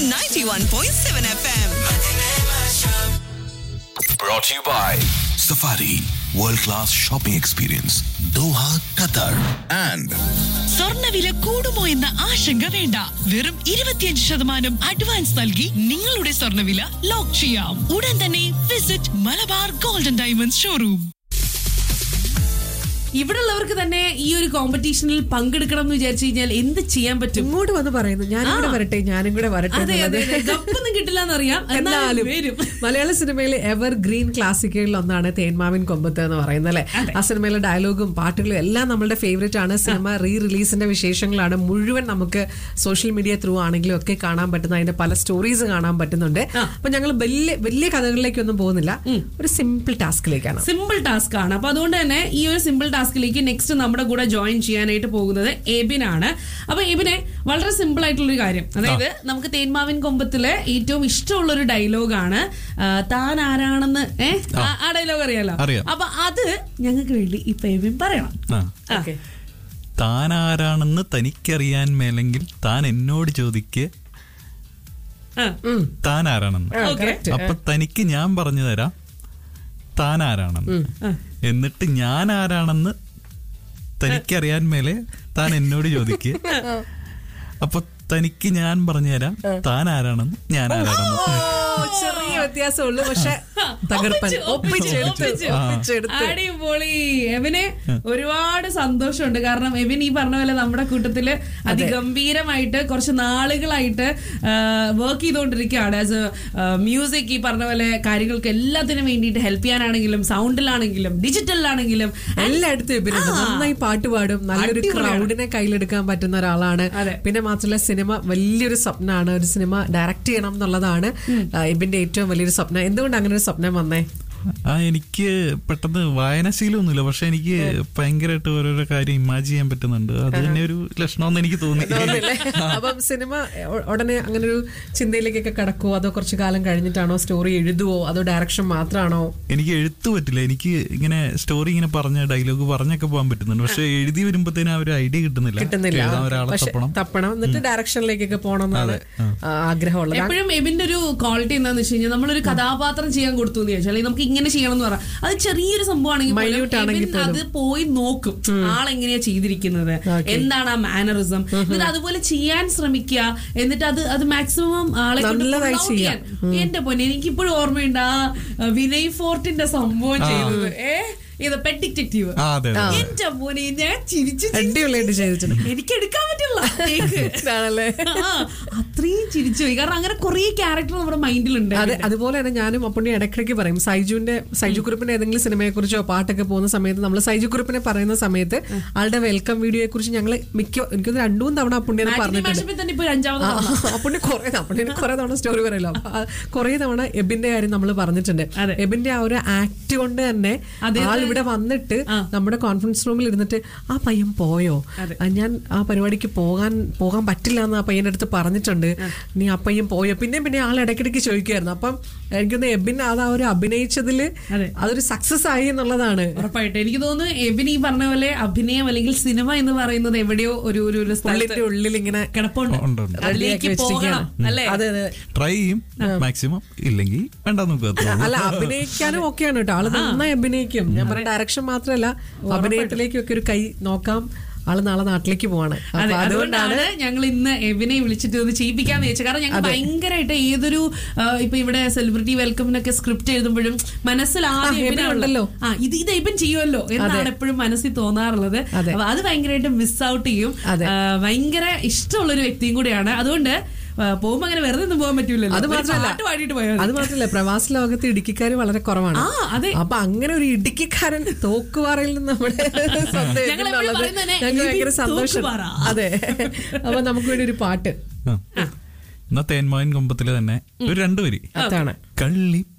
91.7 FM. Brought to you by Safari World Class Shopping Experience Doha, Qatar and സ്വർണ്ണവില കൂടുമോ എന്ന ആശങ്ക വേണ്ട വെറും ഇരുപത്തിയഞ്ച് ശതമാനം അഡ്വാൻസ് നൽകി നിങ്ങളുടെ സ്വർണ്ണവില ലോക്ക് ചെയ്യാം ഉടൻ തന്നെ visit Malabar gold and diamonds showroom ഇവിടെ ഉള്ളവർക്ക് തന്നെ ഈ ഒരു കോമ്പറ്റീഷനിൽ പങ്കെടുക്കണം എന്ന് വിചാരിച്ചു കഴിഞ്ഞാൽ എന്ത് ചെയ്യാൻ പറ്റും ഇങ്ങോട്ട് വന്ന് പറയുന്നു ഞാനും കൂടെ ആ. വരട്ടെ ഞാനും കൂടെ വരട്ടെ അതെ അതെ എന്നുള്ളത്. ഗപ്പൊന്നും കിട്ടില്ല എന്നറിയാം എന്നാലും എന്നാലും വരും മലയാള സിനിമയിലെ എവർ ഗ്രീൻ ക്ലാസിക്കുകളിൽ ഒന്നാണ് തേന്മാവിൻ കൊമ്പത്ത് എന്ന് പറയുന്നത് അല്ലെ ആ സിനിമയിലെ ഡയലോഗും പാട്ടുകളും എല്ലാം നമ്മളുടെ ഫേവറേറ്റ് ആണ് സിനിമ റീ റിലീസിന്റെ വിശേഷങ്ങളാണ് മുഴുവൻ നമുക്ക് സോഷ്യൽ മീഡിയ ത്രൂ ആണെങ്കിലും ഒക്കെ കാണാൻ പറ്റുന്ന അതിന്റെ പല സ്റ്റോറീസ് കാണാൻ പറ്റുന്നുണ്ട് അപ്പൊ ഞങ്ങൾ വലിയ വലിയ കഥകളിലേക്കൊന്നും പോകുന്നില്ല ഒരു സിമ്പിൾ ടാസ്കിലേക്കാണ് സിമ്പിൾ ടാസ്ക് ആണ് അപ്പൊ അതുകൊണ്ട് തന്നെ ഈ ഒരു സിമ്പിൾ ടാസ്കിലേക്ക് നെക്സ്റ്റ് നമ്മുടെ കൂടെ ജോയിൻ ചെയ്യാനായിട്ട് പോകുന്നത് എബിൻ ആണ് അപ്പൊ എബിനെ വളരെ സിമ്പിൾ ആയിട്ടുള്ള ഒരു കാര്യം അതായത് നമുക്ക് തേന്മാവിൻ കൊമ്പത്തിലെ ഏറ്റവും ഇഷ്ടമുള്ള ഒരു ഡയലോഗാണ് താൻ ആരാണെന്ന് ഏ ആ- ആ ഡയലോഗ് അറിയാലോ അറിയാം. അപ്പൊ അത് ഞങ്ങൾക്ക് വേണ്ടി ഇപ്പൊ എബിൻ പറയണം ആ. ആ. താൻ ആരാണെന്ന് തനിക്കറിയാൻ മേലെങ്കിൽ താൻ എന്നോട് ചോദിക്ക് ആ. താൻ ആരാണെന്ന് ആ, correct. അപ്പൊ തനിക്ക് ഞാൻ പറഞ്ഞു തരാം താൻ ആരാണെന്ന് എന്നിട്ട് ഞാൻ ആരാണെന്ന് തനിക്കറിയാൻ മേലെ താൻ എന്നോട് ചോദിക്ക് അപ്പൊ തനിക്ക് ഞാൻ പറഞ്ഞു തരാം താൻ ആരാണെന്ന് ഞാൻ ആരാണെന്ന് ഓ, ചെറിയ വ്യത്യാസമുള്ളൂ പക്ഷെ തകർപ്പൻ ഒപ്പിച്ചു, ഒപ്പിച്ചു, ഒപ്പിച്ചെടുത്ത് ഒപ്പിച്ചു. ഒപ്പിച്ചെടുത്ത് അടിപൊളി എവിന് ഒരുപാട് സന്തോഷമുണ്ട് കാരണം എവിൻ ഈ പറഞ്ഞ പോലെ നമ്മുടെ കൂട്ടത്തില് അതിഗംഭീരമായിട്ട് കുറച്ച് നാളുകളായിട്ട് വർക്ക് ചെയ്തുകൊണ്ടിരിക്കുകയാണ് ആസ് എ മ്യൂസിക് ഈ പറഞ്ഞ പോലെ കാര്യങ്ങൾക്ക് എല്ലാത്തിനും വേണ്ടിയിട്ട് ഹെൽപ്പ് ചെയ്യാനാണെങ്കിലും സൗണ്ടിലാണെങ്കിലും ഡിജിറ്റലിലാണെങ്കിലും എല്ലായിടത്തും ഇവരുണ്ട് നന്നായി പാട്ട് പാടും നല്ലൊരു അടിപൊളിയാണ്. ക്രൗഡിനെ കയ്യിലെടുക്കാൻ പറ്റുന്ന ഒരാളാണ് അതെ. പിന്നെ മാത്രമല്ല സിനിമ വലിയൊരു സ്വപ്നമാണ് ഒരു സിനിമ ഡയറക്ട് ചെയ്യണം എന്നുള്ളതാണ് ആ, ഇബിന്റെ ഏറ്റവും വലിയൊരു സ്വപ്നം എന്തുകൊണ്ട് അങ്ങനെ ഒരു സ്വപ്നം വന്നേ ആ എനിക്ക് പെട്ടെന്ന് വായനാശീലമൊന്നുമില്ല പക്ഷെ എനിക്ക് ഭയങ്കരമായിട്ട് ഓരോരോ കാര്യം ഇമാജിൻ ചെയ്യാൻ പറ്റുന്നുണ്ട് അത് തന്നെ ഒരു ലക്ഷണമെന്ന് എനിക്ക് തോന്നി തോന്നില്ലേ? അപ്പം സിനിമ ഉ- ഉടനെ അങ്ങനെ ഒരു ചിന്തയിലേക്കൊക്കെ കടക്കുവോ അതോ കുറച്ചു കാലം കഴിഞ്ഞിട്ടാണോ സ്റ്റോറി എഴുതുവോ അതോ ഡയറക്ഷൻ മാത്രമാണോ എനിക്ക് എഴുത്ത് പറ്റില്ല എനിക്ക് ഇങ്ങനെ സ്റ്റോറി ഇങ്ങനെ പറഞ്ഞ ഡയലോഗ് പറഞ്ഞൊക്കെ പോകാൻ പറ്റുന്നുണ്ട് പക്ഷെ എഴുതി വരുമ്പോഴത്തേനും ആ ഒരു ഐഡിയ കിട്ടുന്നില്ല കിട്ടുന്നില്ല എഴുതാൻ ഒരാളെ പക്ഷെ തപ്പണം തപ്പണം എന്നിട്ട് ഡയറക്ഷനിലേക്കൊക്കെ പോകണം എന്നാണ് ആ, ആഗ്രഹമുള്ളത് എപ്പോഴും എബിന്റെ ഒരു ക്വാളിറ്റി എന്താന്ന് വെച്ച് കഴിഞ്ഞാൽ നമ്മളൊരു കഥാപാത്രം ചെയ്യാൻ കൊടുത്തു എന്ന് ചോദിച്ചാൽ അല്ലെങ്കിൽ നമുക്ക് ഇങ്ങനെ ചെയ്യണം എന്ന് പറയാം അത് ചെറിയൊരു സംഭവമാണെങ്കിൽ പോലും Minute ആണെങ്കിൽ എബിൻ അത് പോയി നോക്കും ആളെങ്ങനെയാ ചെയ്തിരിക്കുന്നത് എന്താണ് ആ മാനറിസം എന്നിട്ട് അതുപോലെ ചെയ്യാൻ ശ്രമിക്കുക എന്നിട്ട് അത് അത് മാക്സിമം ആളെ കൊണ്ട് നല്ലതായി pull out ചെയ്യാം. ചെയ്യാൻ. എന്റെ പൊന്നെ എനിക്കിപ്പോഴും ഓർമ്മയുണ്ട് ആ വിനയ് ഫോർട്ടിന്റെ സംഭവം ചെയ്തത് ഏ ഇത് പെറ്റ് ഡിറ്റക്റ്റീവ് ആ അതെ അതെ. എന്റെ മോനെ ഞാൻ ചിരിച്ചു ചിരിച്ചു അടിപൊളിയായിട്ട് ചെയ്തിട്ടുണ്ട് എനിക്ക് എടുക്കാൻ പറ്റില്ല take. ആണല്ലേ ആ, അത്രയും ചിരിച്ചു പോയി കാരണം അങ്ങനെ കുറെ ക്യാരക്ടർ നമ്മുടെ മൈൻഡിലുണ്ട് അതെ അതുപോലെ തന്നെ ഞാനും അപ്പുണ്ണി ഇടയ്ക്കിടയ്ക്ക് പറയും സൈജുവിന്റെ സൈജു കുറിപ്പിന്റെ ഏതെങ്കിലും സിനിമയെ കുറിച്ചോ പാട്ടൊക്കെ പോകുന്ന സമയത്ത് നമ്മൾ സൈജു കുറിപ്പിനെ പറയുന്ന സമയത്ത് ആളുടെ വെൽക്കം വീഡിയോയെ കുറിച്ച് ഞങ്ങൾ മിക്ക എനിക്കൊന്ന് രണ്ടു മൂന്ന് തവണ അപ്പുണ്ണി അത് പറഞ്ഞിട്ടുണ്ട് മാഷിപ്പിൽ തന്നെ ഇപ്പൊ ഒരു അഞ്ചാമത് ആ, തവണ. അപ്പുണ്ണി കുറെ അപ്പുണ്ണിന് കുറെ തവണ സ്റ്റോറി പറയല്ലോ അപ്പൊ ആ കുറെ തവണ എബിന്റെ കാര്യം നമ്മൾ പറഞ്ഞിട്ടുണ്ട് അതെ. എബിന്റെ ആ ഒരു ആക്ട് കൊണ്ട് തന്നെ അതെ, ആൾ അതെ. ഇവിടെ വന്നിട്ട് ആ. നമ്മുടെ കോൺഫറൻസ് റൂമിൽ ഇരുന്നിട്ട് ആ പയ്യൻ പോയോ അതെ. ആ, ഞാൻ ആ പരിപാടിക്ക് പോകാൻ പോകാൻ പറ്റില്ല എന്ന് ആ പയ്യന്റെ അടുത്ത് പറഞ്ഞിട്ടുണ്ട് നീ ആ പയ്യൻ പോയോ പിന്നെ പിന്നെ ആൾ ഇടയ്ക്കിടയ്ക്ക് ചോദിക്കുമായിരുന്നു അപ്പം എനിക്കൊന്ന് എബിൻ അത് ആ ഒരു അഭിനയിച്ചതില് അതെ. അതൊരു സക്സസ് ആയി എന്നുള്ളതാണ് ഉറപ്പായിട്ടും എനിക്ക് തോന്നുന്നു എബിൻ ഈ പറഞ്ഞ പോലെ അഭിനയം അല്ലെങ്കിൽ സിനിമ എന്ന് പറയുന്നത് എവിടെയോ ഒരു ഒരു ഒരു സ്ഥലത്ത് ഉള്ളിന്റെ ഉള്ളിൽ ഇങ്ങനെ കിടപ്പുണ്ട് ഉണ്ട്, ഉണ്ട്. അതിലേക്ക് റെഡിയാക്കി പോകണം വെച്ചിരിക്കുകയാണ്. അല്ലേ അതെ അതെ ട്രൈ ചെയ്യും മാക്സിമം ഇല്ലെങ്കിൽ വേണ്ട നോക്കുക അത്രേ ഉള്ളൂ. അല്ല അഭിനയിക്കാനും ഒക്കെയാണ് കേട്ടോ ആള് നന്നായി അഭിനയിക്കും ഞാൻ പറഞ്ഞ ഡയറക്ഷൻ മാത്രമല്ല അഭിനയത്തിലേക്കും ഒക്കെ ഒരു കൈ നോക്കാം ആള് നാളെ നാട്ടിലേക്ക് പോവാണ് അതെ അപ്പൊ അതുകൊണ്ടാണ് അതുകൊണ്ടാണ് ഞങ്ങൾ ഇന്ന് എവിനെ വിളിച്ചിട്ട് ഒന്ന് ചെയ്യിപ്പിക്കാന്ന് വെച്ചത് കാരണം ഞങ്ങൾ ഭയങ്കരമായിട്ട് ഏതൊരു ആ, ഇപ്പൊ ഇവിടെ സെലിബ്രിറ്റി വെൽക്കമിനൊക്കെ സ്ക്രിപ്റ്റ് എഴുതുമ്പോഴും മനസ്സിൽ ആദ്യം ആ, എബിൻ എബിനാണല്ലോ. ഉണ്ടല്ലോ. ആ ഇത് ഇത് എബിൻ ചെയ്യുമല്ലോ എന്നാണ് എപ്പോഴും മനസ്സിൽ തോന്നാറുള്ളത് അതെ. അപ്പൊ അത് ഭയങ്കരമായിട്ട് മിസ് ഔട്ട് ചെയ്യും അതെ. ആ, ഭയങ്കര ഇഷ്ടമുള്ള ഒരു വ്യക്തിയും കൂടിയാണ് അതുകൊണ്ട് ആ, പോകുമ്പോ അങ്ങനെ വെറുതെ ഒന്നും പോകാൻ പറ്റൂലല്ലോ അത് ഒരു മാത്രമല്ല പാട്ട് പാടിയിട്ട് പോയാൽ അത് മാത്രമല്ല പ്രവാസ ലോകത്ത് ഇടുക്കിക്കാർ വളരെ കുറവാണ് ആ, അതെ. അപ്പൊ അങ്ങനെ ഒരു ഇടുക്കിക്കാരൻ തോക്കുപാറയിൽ നിന്ന് നമ്മുടെ സ്വന്തം ഞങ്ങൾ എബിൻ എപ്പോഴും ഉള്ളത് പറയുന്നത് തന്നെ, ഞങ്ങൾക്ക് എബിൻ ഭയങ്കര സന്തോഷം തോക്കുപാറ. അതെ അപ്പൊ നമുക്ക് വേണ്ടി ഒരു പാട്ട് ആ. എന്നാ തേന്മാവിൻ കൊമ്പത്തില് തന്നെ ഒരു രണ്ടു വരി അതാണ് കള്ളി